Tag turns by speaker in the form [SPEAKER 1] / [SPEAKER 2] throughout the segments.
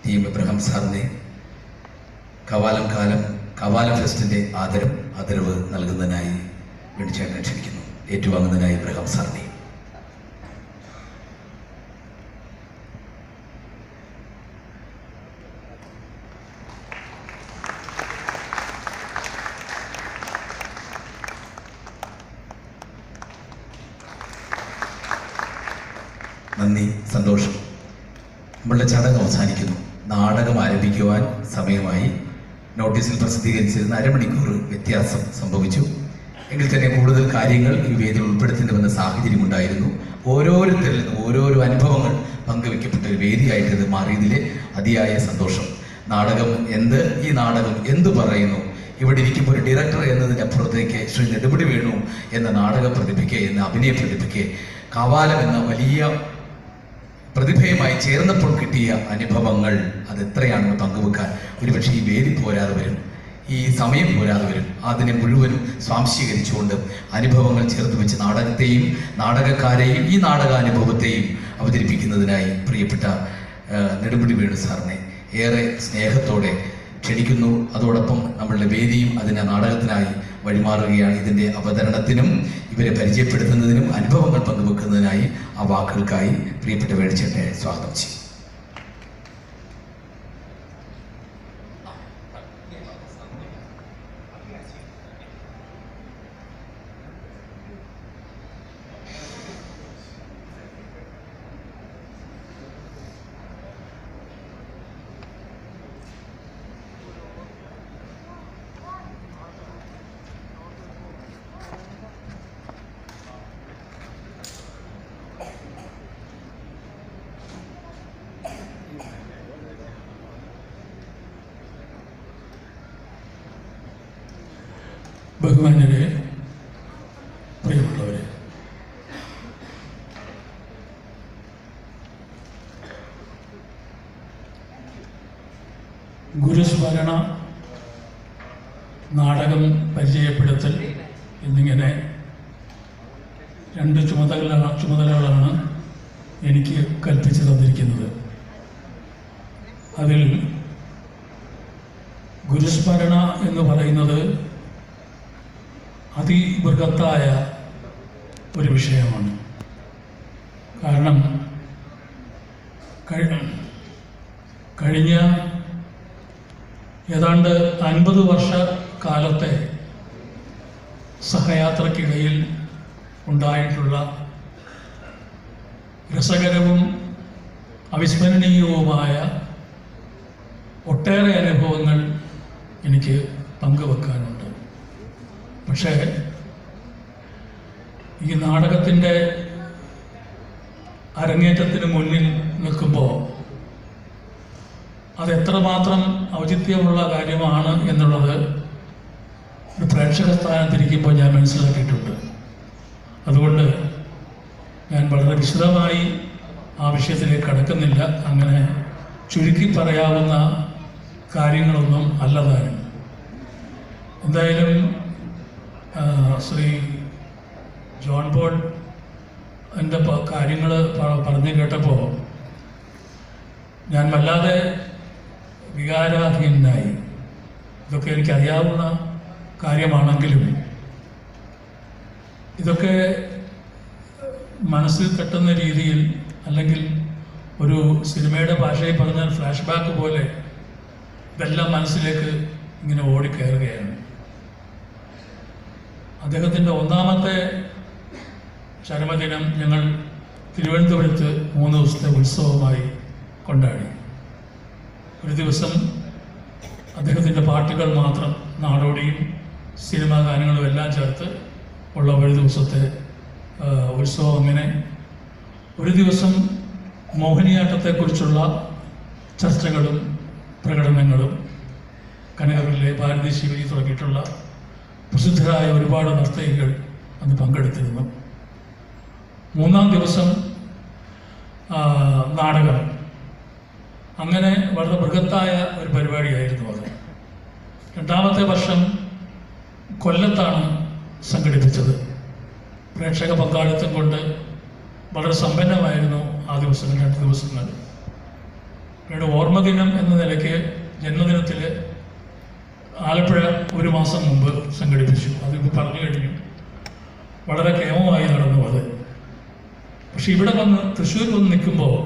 [SPEAKER 1] T M Ibrahim സാറിനെ കവാലം കാലം കവാലം ഫെസ്റ്റിൻ്റെ ആദരം ആദരവ് നൽകുന്നതിനായി വേണിച്ചേട്ടനെ ക്ഷണിക്കുന്നു ഏറ്റുവാങ്ങുന്നതിനായി ഇബ്രഹാം സാറിനെ നന്ദി സന്തോഷം നമ്മളുടെ ചടങ്ങ് അവസാനിക്കുന്നു നാടകം ആരംഭിക്കുവാൻ സമയമായി നോട്ടീസിൽ പ്രസിദ്ധീകരിച്ചിരുന്ന അരമണിക്കൂർ വ്യത്യാസം സംഭവിച്ചു എങ്കിൽ തന്നെ കൂടുതൽ കാര്യങ്ങൾ ഈ വേദിയിൽ ഉൾപ്പെടുത്തേണ്ടുവെന്ന സാഹചര്യം ഉണ്ടായിരുന്നു ഓരോരുത്തരിൽ നിന്നും ഓരോരോ അനുഭവങ്ങൾ പങ്കുവെക്കപ്പെട്ട ഒരു വേദിയായിട്ട് ഇത് മാറിയതിലെ അതിയായ സന്തോഷം നാടകം എന്ത് ഈ നാടകം എന്തു പറയുന്നു ഇവിടെ ഇരിക്കുമ്പോൾ ഒരു ഡയറക്ടർ എന്നതിൻ്റെ അപ്പുറത്തേക്ക് ശ്രീ നെടുമുടി വേണു എന്ന നാടക പ്രതിഭയ്ക്ക് എന്ന അഭിനയ പ്രതിഭയ്ക്ക് കവാലം എന്ന വലിയ പ്രതിഭയുമായി ചേർന്നപ്പോൾ കിട്ടിയ അനുഭവങ്ങൾ അത് എത്രയാണെന്ന് പങ്കുവെക്കാൻ ഒരുപക്ഷെ ഈ വേദി പോരാതെ വരും ഈ സമയം പോരാതെ വരും അതിനെ മുഴുവനും സ്വാംശീകരിച്ചുകൊണ്ട് അനുഭവങ്ങൾ ചേർത്ത് വെച്ച് നാടകത്തെയും നാടകക്കാരെയും ഈ നാടകാനുഭവത്തെയും അവതരിപ്പിക്കുന്നതിനായി പ്രിയപ്പെട്ട ആ, നെടുമുടി വേണു സാറിനെ ഏറെ സ്നേഹത്തോടെ ക്ഷണിക്കുന്നു അതോടൊപ്പം നമ്മളുടെ വേദിയും അതിൻ്റെ നാടകത്തിനായി വഴിമാറുകയാണ് ഇതിൻ്റെ അവതരണത്തിനും ഇവരെ പരിചയപ്പെടുത്തുന്നതിനും അനുഭവങ്ങൾ പങ്കുവെക്കുന്നതിനായി ആ വാക്കുകൾക്കായി പ്രിയപ്പെട്ട വേണിച്ചേട്ടെ സ്വാഗതം ചെയ്യും
[SPEAKER 2] ബഹുമാന്യരെ പ്രിയമുള്ളവരെ ഗുരുസ്മരണ നാടകം പരിചയപ്പെടുത്തൽ എന്നിങ്ങനെ രണ്ട് ചുമതല ചുമതലകളാണ് എനിക്ക് കൽപ്പിച്ചു തന്നിരിക്കുന്നത് അതിൽ ഗുരുസ്മരണ എന്ന് പറയുന്നത് അതിബൃഹത്തായ ഒരു വിഷയമാണ് കാരണം കഴി- കഴിഞ്ഞ ഏതാണ്ട് അൻപത് വർഷ കാലത്തെ സഹയാത്രക്കിടയിൽ ഉണ്ടായിട്ടുള്ള രസകരവും അവിസ്മരണീയവുമായ ഒട്ടേറെ അനുഭവങ്ങൾ എനിക്ക് പങ്കുവെക്കാനുണ്ട് പക്ഷേ ഈ നാടകത്തിൻ്റെ അരങ്ങേറ്റത്തിന് മുന്നിൽ നിൽക്കുമ്പോൾ അത് എത്രമാത്രം ഔചിത്യമുള്ള കാര്യമാണ് എന്നുള്ളത് ഒരു പ്രേക്ഷക സ്ഥാനത്തിരിക്കുമ്പോൾ ഞാൻ മനസ്സിലാക്കിയിട്ടുണ്ട് അതുകൊണ്ട് ഞാൻ വളരെ വിശദമായി ആ വിഷയത്തിലേക്ക് കടക്കുന്നില്ല അങ്ങനെ ചുരുക്കി പറയാവുന്ന കാര്യങ്ങളൊന്നും അല്ലതാനും എന്തായാലും ആ, ശ്രീ ജോൺ പോൾ എൻ്റെ കാര്യങ്ങൾ പറഞ്ഞു കേട്ടപ്പോൾ ഞാൻ വല്ലാതെ വികാരാധീനായി ഇതൊക്കെ എനിക്കറിയാവുന്ന കാര്യമാണെങ്കിലും ഇതൊക്കെ മനസ്സിൽ തട്ടുന്ന രീതിയിൽ അല്ലെങ്കിൽ ഒരു സിനിമയുടെ ഭാഷയിൽ പറഞ്ഞാൽ ഫ്ലാഷ് ബാക്ക് പോലെ ഇതെല്ലാം മനസ്സിലേക്ക് ഇങ്ങനെ ഓടിക്കയറുകയാണ് അദ്ദേഹത്തിൻ്റെ ഒന്നാമത്തെ ചരമദിനം ഞങ്ങൾ തിരുവനന്തപുരത്ത് മൂന്ന് ദിവസത്തെ ഉത്സവമായി കൊണ്ടാടി ഒരു ദിവസം അദ്ദേഹത്തിൻ്റെ പാട്ടുകൾ മാത്രം നാടോടിയും സിനിമാ ഗാനങ്ങളും എല്ലാം ചേർത്ത് ഉള്ള ഒരു ദിവസത്തെ ആ, ഉത്സവം അങ്ങനെ ഒരു ദിവസം മോഹിനിയാട്ടത്തെക്കുറിച്ചുള്ള ചർച്ചകളും പ്രകടനങ്ങളും കനകവിലെ ഭാരതി ശിവജി തുടങ്ങിയിട്ടുള്ള പ്രസിദ്ധരായ ഒരുപാട് നർത്തകികൾ അന്ന് പങ്കെടുത്തിരുന്നു മൂന്നാം ദിവസം ആ, നാടകം അങ്ങനെ വളരെ ബൃഹത്തായ ഒരു പരിപാടിയായിരുന്നു അത് രണ്ടാമത്തെ വർഷം കൊല്ലത്താണ് സംഘടിപ്പിച്ചത് പ്രേക്ഷക പങ്കാളിത്തം കൊണ്ട് വളരെ സമ്പന്നമായിരുന്നു ആ ദിവസങ്ങൾ രണ്ട് ദിവസങ്ങൾ പിന്നീട് ഓർമ്മദിനം എന്ന നിലയ്ക്ക് ജന്മദിനത്തിൽ ആലപ്പുഴ ഒരു മാസം മുമ്പ് സംഘടിപ്പിച്ചു അതിപ്പോൾ പറഞ്ഞു കഴിഞ്ഞു വളരെ കേമമായി നടന്നു അത് പക്ഷെ ഇവിടെ വന്ന് തൃശ്ശൂർ വന്ന് നിൽക്കുമ്പോൾ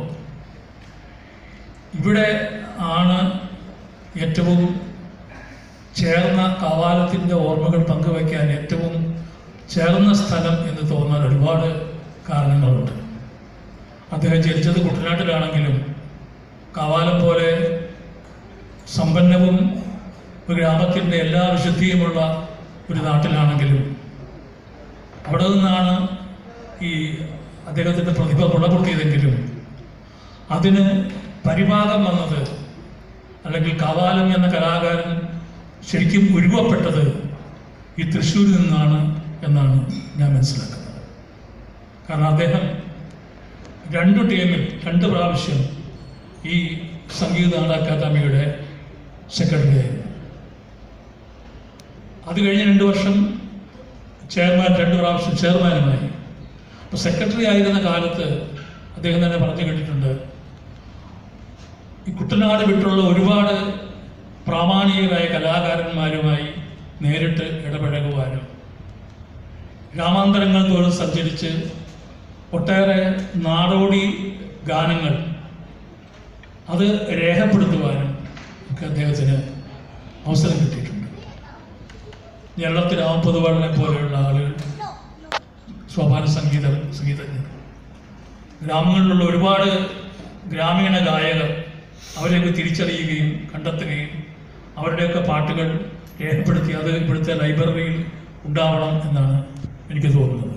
[SPEAKER 2] ഇവിടെ ആണ് ഏറ്റവും ചേർന്ന കവാലത്തിൻ്റെ ഓർമ്മകൾ പങ്കുവയ്ക്കാൻ ഏറ്റവും ചേർന്ന സ്ഥലം എന്ന് തോന്നാൻ ഒരുപാട് കാരണങ്ങളുണ്ട് അദ്ദേഹം ജനിച്ചത് കുട്ടനാട്ടിലാണെങ്കിലും കവാലം പോലെ സമ്പന്നവും ഒരു ഗ്രാമത്തിൻ്റെ എല്ലാ വിശുദ്ധിയുമുള്ള ഒരു നാട്ടിലാണെങ്കിലും അവിടെ നിന്നാണ് ഈ അദ്ദേഹത്തിൻ്റെ പ്രതിഭ പുളപൊട്ടിയതെങ്കിലും അതിന് പരിപാകം വന്നത് അല്ലെങ്കിൽ കവാലം എന്ന കലാകാരൻ ശരിക്കും ഉരുവപ്പെട്ടത് ഈ തൃശ്ശൂരിൽ നിന്നാണ് എന്നാണ് ഞാൻ മനസ്സിലാക്കുന്നത് കാരണം അദ്ദേഹം രണ്ടു ടീമിൽ രണ്ട് പ്രാവശ്യം ഈ സംഗീത നാടക അക്കാദമിയുടെ സെക്രട്ടറി ആയിരുന്നു അത് കഴിഞ്ഞ് രണ്ട് വർഷം ചെയർമാൻ രണ്ട് പ്രാവശ്യം ചെയർമാനുമായി അപ്പോൾ സെക്രട്ടറി ആയിരുന്ന കാലത്ത് അദ്ദേഹം തന്നെ പറഞ്ഞു കേട്ടിട്ടുണ്ട് ഈ കുട്ടനാട് വിട്ടുള്ള ഒരുപാട് പ്രാമാണികരായ കലാകാരന്മാരുമായി നേരിട്ട് ഇടപഴകുവാനും ഗ്രാമാന്തരങ്ങൾ തോറും സഞ്ചരിച്ച് ഒട്ടേറെ നാടോടി ഗാനങ്ങൾ അത് രേഖപ്പെടുത്തുവാനും ഒക്കെ അദ്ദേഹത്തിന് അവസരം കിട്ടിയിട്ടുണ്ട് കേരളത്തിൽ രാമപൊതുവാളിനെ പോലെയുള്ള ആളുകൾ സോപാന സംഗീത സംഗീതജ്ഞർ ഗ്രാമങ്ങളിലുള്ള ഒരുപാട് ഗ്രാമീണ ഗായകർ അവരെയൊക്കെ തിരിച്ചറിയുകയും കണ്ടെത്തുകയും അവരുടെയൊക്കെ പാട്ടുകൾ രേഖപ്പെടുത്തി അത് ഇവിടുത്തെ ലൈബ്രറിയിൽ ഉണ്ടാവണം എന്നാണ് എനിക്ക് തോന്നുന്നത്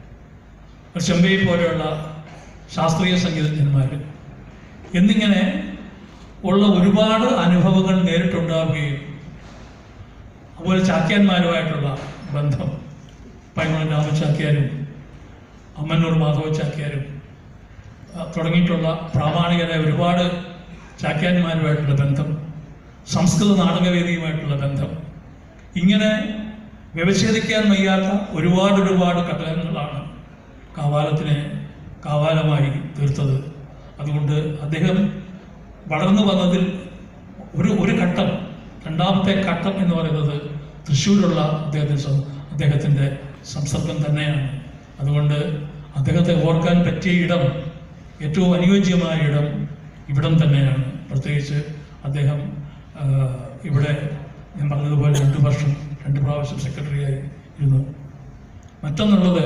[SPEAKER 2] ചെമ്പൈ പോലെയുള്ള ശാസ്ത്രീയ സംഗീതജ്ഞന്മാർ എന്നിങ്ങനെ ഉള്ള ഒരുപാട് അനുഭവങ്ങൾ നേരിട്ടുണ്ടാവുകയും അതുപോലെ ചാക്യാന്മാരുമായിട്ടുള്ള ബന്ധം പൈമൺ രാമചാക്യാരും അമ്മന്നൂർ മാധവ ചാക്യാരും ആ, തുടങ്ങിയിട്ടുള്ള പ്രാമാണികരായ ഒരുപാട് ചാക്യാന്മാരുമായിട്ടുള്ള ബന്ധം സംസ്കൃത നാടകവേദിയുമായിട്ടുള്ള ബന്ധം ഇങ്ങനെ വ്യവച്ഛേദിക്കാൻ വയ്യാത്ത ഒരുപാട് ഒരുപാട് ഘടകങ്ങളാണ് കാവാലത്തിനെ കാവാലമായി തീർത്തത് അതുകൊണ്ട് അദ്ദേഹം വളർന്നു വന്നതിൽ ഒരു ഒരു ഘട്ടം രണ്ടാമത്തെ ഘട്ടം എന്ന് പറയുന്നത് തൃശ്ശൂരുള്ള അദ്ദേഹത്തിൻ്റെ സം- അദ്ദേഹത്തിൻ്റെ സംസർഗം തന്നെയാണ് അതുകൊണ്ട് അദ്ദേഹത്തെ ഓർക്കാൻ പറ്റിയ ഇടം ഏറ്റവും അനുയോജ്യമായ ഇടം ഇവിടം തന്നെയാണ് പ്രത്യേകിച്ച് അദ്ദേഹം ആ, ഇവിടെ ഞാൻ പറഞ്ഞതുപോലെ രണ്ട് വർഷം രണ്ട് പ്രാവശ്യം സെക്രട്ടറിയായി ഇരുന്നു മറ്റൊന്നുള്ളത്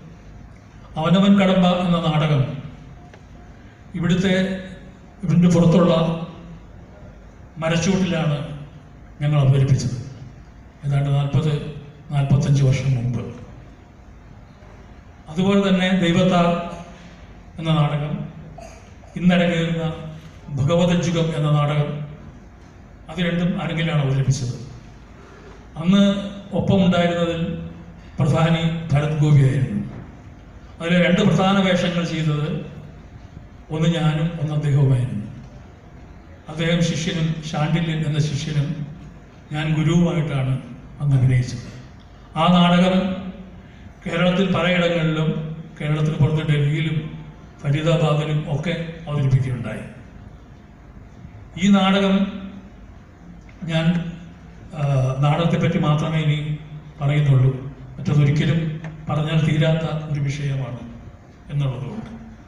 [SPEAKER 2] അവനവൻ കടമ്പ എന്ന നാടകം ഇവിടുത്തെ ഇതിൻ്റെ പുറത്തുള്ള മരച്ചൂട്ടിലാണ് ഞങ്ങൾ അവതരിപ്പിച്ചത് ഏതാണ്ട് നാൽപ്പത് നാൽപ്പത്തഞ്ച് വർഷം മുമ്പ് അതുപോലെ തന്നെ ദൈവത്താർ എന്ന നാടകം ഇന്നരങ്ങേറുന്ന ഭഗവതജുഗം എന്ന നാടകം അത് രണ്ടും അരങ്ങിലാണ് അവതരിപ്പിച്ചത് അന്ന് ഒപ്പമുണ്ടായിരുന്നതിൽ പ്രധാനി ഭരത് ഗോപിയായിരുന്നു അതിലെ രണ്ട് പ്രധാന വേഷങ്ങൾ ചെയ്തത് ഒന്ന് ഞാനും ഒന്ന് അദ്ദേഹവുമായിരുന്നു അദ്ദേഹം ശിഷ്യനും ഷാണ്ടില്യൻ എന്ന ശിഷ്യനും ഞാൻ ഗുരുവുമായിട്ടാണ് അന്ന് അഭിനയിച്ചത് ആ നാടകം കേരളത്തിൽ പലയിടങ്ങളിലും കേരളത്തിന് പുറത്ത് ഡൽഹിയിലും ഫരീദാബാദിലും ഒക്കെ അവതരിപ്പിക്കുകയുണ്ടായി ഈ നാടകം ഞാൻ ആ, നാടകത്തെപ്പറ്റി മാത്രമേ ഇനി പറയുന്നുള്ളൂ മറ്റതൊരിക്കലും പറഞ്ഞാൽ തീരാത്ത ഒരു വിഷയമാണ് എന്നുള്ളതുകൊണ്ട്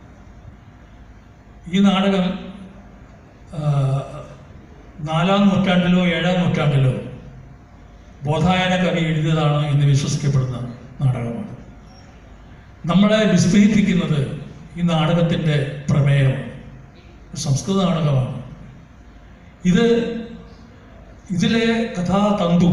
[SPEAKER 2] ഈ നാടകം ആ, നാലാം നൂറ്റാണ്ടിലോ ഏഴാം നൂറ്റാണ്ടിലോ ബോധായന കവി എഴുതിയതാണ് എന്ന് വിശ്വസിക്കപ്പെടുന്ന നാടകമാണ് നമ്മളെ വിസ്മയിപ്പിക്കുന്നത് ഈ നാടകത്തിൻ്റെ പ്രമേയം സംസ്കൃത നാടകമാണ് ഇത് ഇതിലെ കഥാതന്തു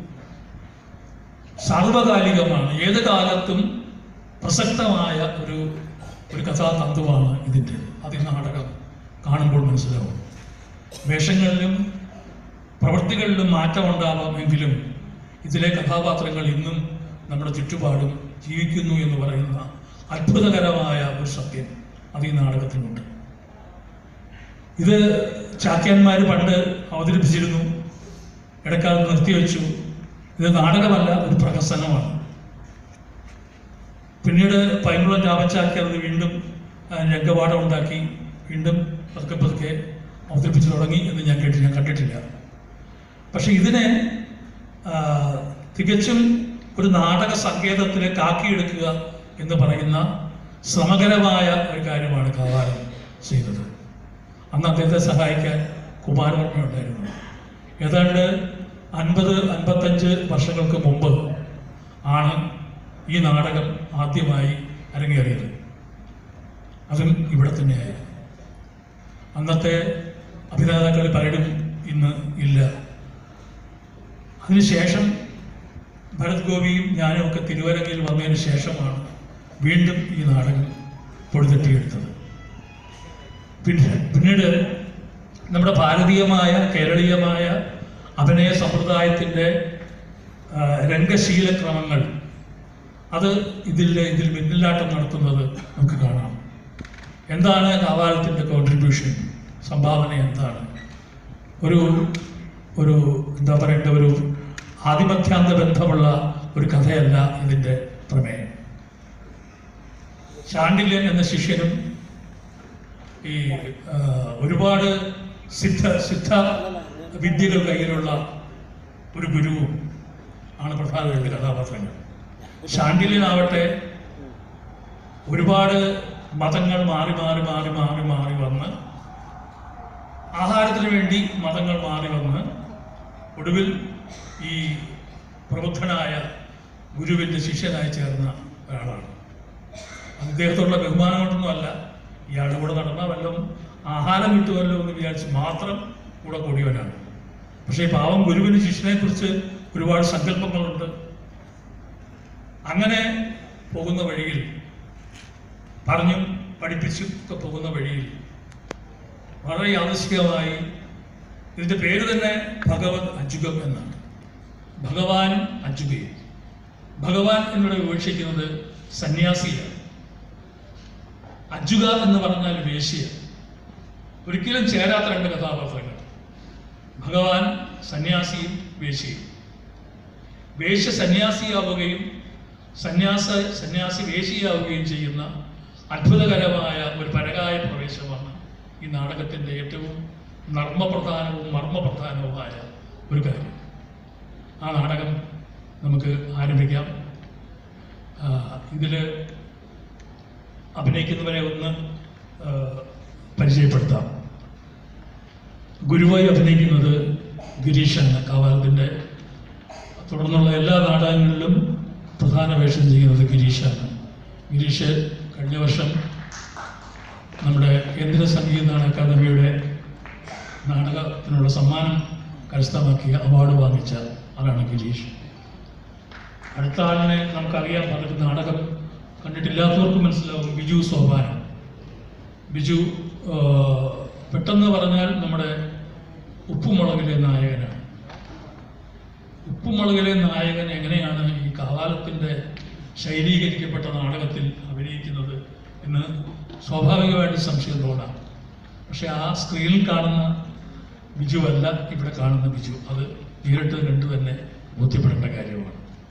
[SPEAKER 2] സാർവകാലികമാണ് ഏത് കാലത്തും പ്രസക്തമായ ഒരു ഒരു കഥാതന്തുവാണ് ഇതിൻ്റെ അത് ഈ നാടകം കാണുമ്പോൾ മനസ്സിലാവും വേഷങ്ങളിലും പ്രവൃത്തികളിലും മാറ്റമുണ്ടാവാം എങ്കിലും ഇതിലെ കഥാപാത്രങ്ങൾ ഇന്നും നമ്മുടെ ചുറ്റുപാടും ജീവിക്കുന്നു എന്ന് പറയുന്ന അത്ഭുതകരമായ ഒരു സത്യം അത് ഈ നാടകത്തിനുണ്ട് ഇത് ചാക്യാന്മാർ പണ്ട് അവതരിപ്പിച്ചിരുന്നു ഇടക്കാലത്ത് നിർത്തിവെച്ചു ഇത് നാടകമല്ല ഒരു പ്രഹസനമാണ് പിന്നീട് പൈങ്കുളം രാമച്ചാക്കി അത് വീണ്ടും ആ, രംഗപാഠം ഉണ്ടാക്കി വീണ്ടും പതുക്കെ പതുക്കെ അവതരിപ്പിച്ചു തുടങ്ങി എന്ന് ഞാൻ കേട്ടി ഞാൻ കണ്ടിട്ടില്ല പക്ഷെ ഇതിനെ ആ, തികച്ചും ഒരു നാടക സങ്കേതത്തിലെ കാക്കിയെടുക്കുക എന്ന് പറയുന്ന ശ്രമകരമായ ഒരു കാര്യമാണ് കവാലം ചെയ്തത് അന്ന് അദ്ദേഹത്തെ സഹായിക്കാൻ കുമാരവർമ്മ ഉണ്ടായിരുന്നു ഏതാണ്ട് അൻപത് അൻപത്തഞ്ച് വർഷങ്ങൾക്ക് മുമ്പ് ആണ് ഈ നാടകം ആദ്യമായി അരങ്ങേറിയത് അതും ഇവിടെ തന്നെയായിരുന്നു അന്നത്തെ അഭിനേതാക്കളിൽ പലരും ഇന്ന് ഇല്ല അതിനുശേഷം ഭരത് ഗോപിയും ഞാനും ഒക്കെ തിരുവരങ്ങിൽ വന്നതിന് ശേഷമാണ് വീണ്ടും ഈ നാടകം പൊടുതട്ടിയെടുത്തത് പിന്നെ പിന്നീട് നമ്മുടെ ഭാരതീയമായ കേരളീയമായ അഭിനയ സമ്പ്രദായത്തിൻ്റെ ആ, രംഗശീലക്രമങ്ങൾ അത് ഇതിൽ ഇതിൽ മിന്നലാട്ടം നടത്തുന്നത് നമുക്ക് കാണാം എന്താണ് കാവാലത്തിൻ്റെ കോൺട്രിബ്യൂഷൻ സംഭാവന എന്താണ് ഒരു ഒരു എന്താ പറയേണ്ട ഒരു ആദിമധ്യാന്ത ബന്ധമുള്ള ഒരു കഥയല്ല ഇതിൻ്റെ പ്രമേയം ചാണ്ടില്യൻ എന്ന ശിഷ്യനും ഈ ആ, ഒരുപാട് സിദ്ധ സിദ്ധ വിദ്യകൾ കയ്യിലുള്ള ഒരു ഗുരുവും ആണ് പ്രധാന രണ്ട് കഥാപാത്രങ്ങൾ ശാണ്ഡില്യനാവട്ടെ ഒരുപാട് മതങ്ങൾ മാറി മാറി മാറി മാറി മാറി വന്ന് ആഹാരത്തിന് വേണ്ടി മതങ്ങൾ മാറി വന്ന് ഒടുവിൽ ഈ പ്രബുദ്ധനായ ഗുരുവിൻ്റെ ശിഷ്യനായി ചേർന്ന ഒരാളാണ് അദ്ദേഹത്തോടുള്ള ബഹുമാനം കൊണ്ടൊന്നുമല്ല ഇയാളുടെ കൂടെ നടന്ന വല്ലതും ആഹാരം കിട്ടുമല്ലോ എന്ന് വിചാരിച്ച് മാത്രം കൂടെ കൂടിയവനാണ് പക്ഷേ ഈ പാവം ഗുരുവിന് ശിഷ്യനെക്കുറിച്ച് ഒരുപാട് സങ്കല്പങ്ങളുണ്ട് അങ്ങനെ പോകുന്ന വഴിയിൽ പറഞ്ഞും പഠിപ്പിച്ചും ഒക്കെ പോകുന്ന വഴിയിൽ വളരെ യാദൃശികമായി ഇതിൻ്റെ പേര് തന്നെ ഭഗവത് അജുഗം എന്നാണ് ഭഗവാൻ അജുഗയും ഭഗവാൻ എന്നിവിടെ വിവക്ഷിക്കുന്നത് സന്യാസിയാണ് അജുക എന്ന് പറഞ്ഞാൽ വേശ്യ ഒരിക്കലും ചേരാത്ത രണ്ട് കഥാപാത്രങ്ങൾ ഭഗവാൻ സന്യാസിയും വേശ്യയും വേശ്യ സന്യാസിയാവുകയും സന്യാസ സന്യാസി വേശ്യയാവുകയും ചെയ്യുന്ന അത്ഭുതകരമായ ഒരു പരകായ പ്രവേശമാണ് ഈ നാടകത്തിൻ്റെ ഏറ്റവും നർമ്മപ്രധാനവും മർമ്മപ്രധാനവുമായ ഒരു കാര്യം ആ നാടകം നമുക്ക് ആരംഭിക്കാം ഇതിൽ അഭിനയിക്കുന്നവരെ ഒന്ന് ആ, പരിചയപ്പെടുത്താം ഗുരുവായി അഭിനയിക്കുന്നത് ഗിരീഷാണ് കാവാലത്തിൻ്റെ തുടർന്നുള്ള എല്ലാ നാടകങ്ങളിലും പ്രധാന വേഷം ചെയ്യുന്നത് ഗിരീഷാണ് ഗിരീഷ് കഴിഞ്ഞ വർഷം നമ്മുടെ കേന്ദ്ര സംഗീത നാടക അക്കാദമിയുടെ നാടകത്തിനുള്ള സമ്മാനം കരസ്ഥമാക്കിയ അവാർഡ് വാങ്ങിച്ച ആളാണ് ഗിരീഷ് അടുത്ത ആളിനെ നമുക്കറിയാം പലരും നാടകം കണ്ടിട്ടില്ലാത്തവർക്ക് മനസ്സിലാവും ബിജു സോപാനം ബിജു ആ, പെട്ടെന്ന് പറഞ്ഞാൽ നമ്മുടെ ഉപ്പുമുളകിലെ നായകനാണ് ഉപ്പുമുളകിലെ നായകൻ എങ്ങനെയാണ് ഈ കാവാലത്തിൻ്റെ ശൈലീകരിക്കപ്പെട്ട നാടകത്തിൽ അഭിനയിക്കുന്നത് എന്ന് സ്വാഭാവികമായിട്ട് സംശയം തോന്നാം പക്ഷെ ആ സ്ക്രീനിൽ കാണുന്ന ബിജു അല്ല ഇവിടെ കാണുന്ന ബിജു അത് നേരിട്ട് കണ്ടു തന്നെ ബോധ്യപ്പെടേണ്ട കാര്യമാണ്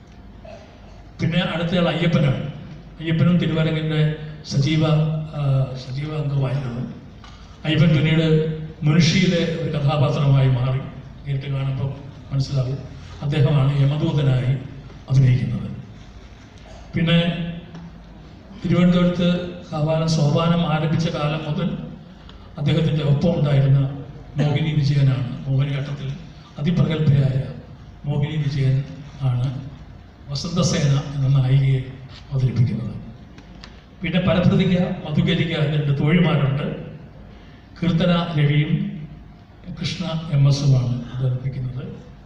[SPEAKER 2] പിന്നെ അടുത്തയാൾ അയ്യപ്പനാണ് അയ്യപ്പനും തിരുവരങ്ങിൻ്റെ സജീവ ആ, സജീവ അംഗമായിരുന്നു അയ്യപ്പൻ പിന്നീട് മുൻഷിയിലെ ഒരു കഥാപാത്രമായി മാറി നേരിട്ട് കാണുമ്പോൾ മനസ്സിലാവും അദ്ദേഹമാണ് യമദൂതനായി അഭിനയിക്കുന്നത് പിന്നെ തിരുവനന്തപുരത്ത് കാവാലം സോപാനം ആരംഭിച്ച കാലം മുതൽ അദ്ദേഹത്തിൻ്റെ ഒപ്പം ഉണ്ടായിരുന്ന മോഹിനി വിജയനാണ് മോഹിനിയാട്ടത്തിൽ അതിപ്രഗത്ഭയായ മോഹിനി വിജയൻ ആണ് വസന്തസേന എന്ന നായികയെ അവതരിപ്പിക്കുന്നത് പിന്നെ പരപ്രതിക മധുകരിക എന്ന രണ്ട് തോഴിമാരുണ്ട് കീർത്തന രവിയും കൃഷ്ണ എം എസുമാണ് അവതരിപ്പിക്കുന്നത്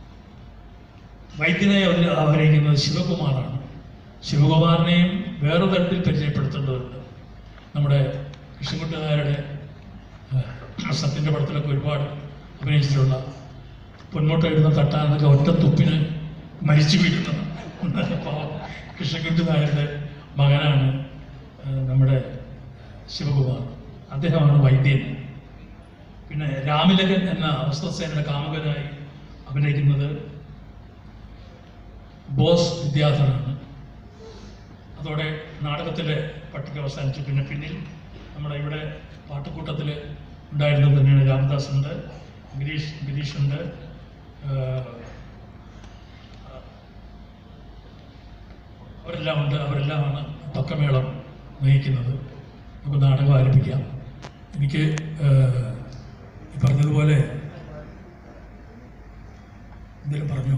[SPEAKER 2] വൈദ്യനെ അവതരി- അഭിനയിക്കുന്നത് ശിവകുമാറാണ് ശിവകുമാറിനെയും വേറെ തരത്തിൽ പരിചയപ്പെടുത്തേണ്ടതുണ്ട് നമ്മുടെ കൃഷ്ണൻകുട്ടി നായരുടെ ഏഹ്, സത്യൻ്റെ പടത്തിലൊക്കെ ഒരുപാട് അഭിനയിച്ചിട്ടുള്ള പൊന്മുട്ട ഇടുന്ന തട്ടാനൊക്കെ ഒറ്റ തുപ്പിന് മരിച്ചു വീഴുന്നത് പാവം കൃഷ്ണൻകുട്ടി നായരുടെ മകനാണ് ഏഹ്, നമ്മുടെ ശിവകുമാർ അദ്ദേഹമാണ് വൈദ്യൻ പിന്നെ രാമിലകൻ എന്ന അവസ്ഥസേനയുടെ കാമുകനായി അഭിനയിക്കുന്നത് ബോസ് വിദ്യാധരനാണ് അതോടെ നാടകത്തിലെ പട്ടിക അവസാനിച്ചു പിന്നെ പിന്നിൽ നമ്മുടെ ഇവിടെ പാട്ടുകൂട്ടത്തിൽ ഉണ്ടായിരുന്നത് തന്നെയാണ് രാമദാസ് ഉണ്ട് ഗിരീഷ് ഗിരീഷ് ഉണ്ട് അവരെല്ലാം ഉണ്ട് അവരെല്ലാമാണ് പക്കമേളം നയിക്കുന്നത് നമുക്ക് നാടകം ആരംഭിക്കാം എനിക്ക് ഏഹ്, ഈ പറഞ്ഞതുപോലെ എന്തെങ്കിലും പറഞ്ഞോ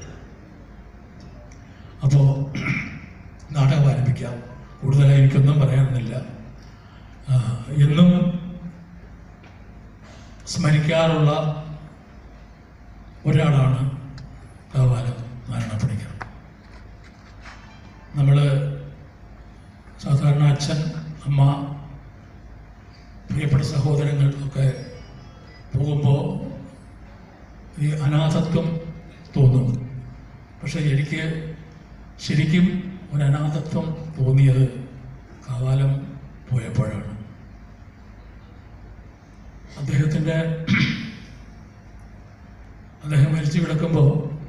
[SPEAKER 2] അപ്പോൾ നാടകം ആരംഭിക്കാം കൂടുതലായി എനിക്കൊന്നും പറയാനൊന്നുമില്ല ആ, എന്നും സ്മരിക്കാറുള്ള ഒരാളാണ് കാവാലം നാരായണപ്പണിക്കർ നമ്മൾ സാധാരണ അച്ഛൻ അമ്മ പ്രിയപ്പെട്ട സഹോദരങ്ങൾ ഒക്കെ പോകുമ്പോൾ ഈ അനാഥത്വം തോന്നും പക്ഷെ എനിക്ക് ശരിക്കും ഒരു അനാഥത്വം തോന്നിയത് കാവാലം പോയപ്പോഴാണ് അദ്ദേഹത്തിൻ്റെ അദ്ദേഹം മരിച്ചു കിടക്കുമ്പോൾ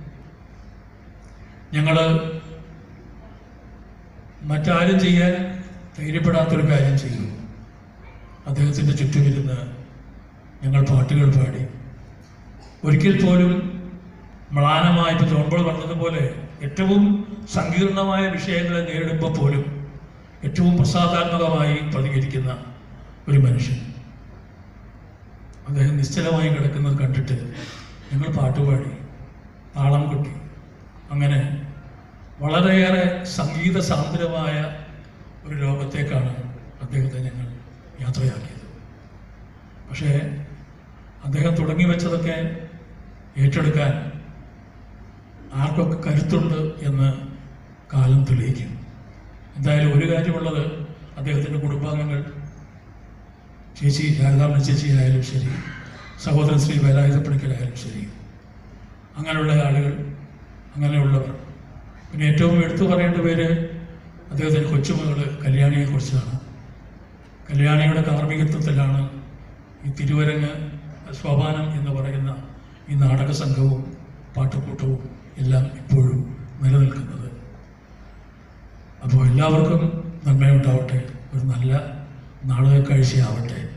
[SPEAKER 2] ഞങ്ങൾ മറ്റാരും ചെയ്യാൻ ധൈര്യപ്പെടാത്തൊരു കാര്യം ചെയ്തു അദ്ദേഹത്തിൻ്റെ ചുറ്റുമിരുന്ന് ഞങ്ങൾ പാട്ടുകൾ പാടി ഒരിക്കൽ പോലും മ്ലാനമായ ഇപ്പോൾ ജോൺപോൾ പറഞ്ഞതുപോലെ ഏറ്റവും സങ്കീർണമായ വിഷയങ്ങളെ നേരിടുമ്പോൾ പോലും ഏറ്റവും പ്രസാദാത്മകമായി പ്രതികരിക്കുന്ന ഒരു മനുഷ്യൻ അദ്ദേഹം നിശ്ചലമായി കിടക്കുന്നത് കണ്ടിട്ട് ഞങ്ങൾ പാട്ടുപാടി താളം കൊട്ടി അങ്ങനെ വളരെയേറെ സംഗീത സാന്ദ്രമായ ഒരു ലോകത്തേക്കാണ് അദ്ദേഹത്തെ ഞങ്ങൾ യാത്രയാക്കിയത് പക്ഷേ അദ്ദേഹം തുടങ്ങി വെച്ചതൊക്കെ ഏറ്റെടുക്കാൻ ആർക്കൊക്കെ കരുത്തുണ്ട് എന്ന് കാലം തെളിയിക്കും എന്തായാലും ഒരു കാര്യമുള്ളത് അദ്ദേഹത്തിൻ്റെ കുടുംബാംഗങ്ങൾ ചേച്ചി രാധാമണി ചേച്ചി ആയാലും ശരി സഹോദരൻ ശ്രീ വേലായുധപ്പണിക്കലായാലും ശരി അങ്ങനെയുള്ള ആളുകൾ അങ്ങനെയുള്ളവർ പിന്നെ ഏറ്റവും എടുത്തു പറയേണ്ട പേര് അദ്ദേഹത്തിൻ്റെ കൊച്ചുമകൾ കല്യാണിയെക്കുറിച്ചാണ് കല്യാണിയുടെ കാർമ്മികത്വത്തിലാണ് ഈ തിരുവരങ്ങ് സോപാനം എന്ന് പറയുന്ന ഈ നാടക സംഘവും പാട്ടുകൂട്ടവും എല്ലാം ഇപ്പോഴും നിലനിൽക്കുന്നത് അപ്പോൾ എല്ലാവർക്കും നന്മയുണ്ടാവട്ടെ ഒരു നല്ല നാടക കാഴ്ചയാവട്ടെ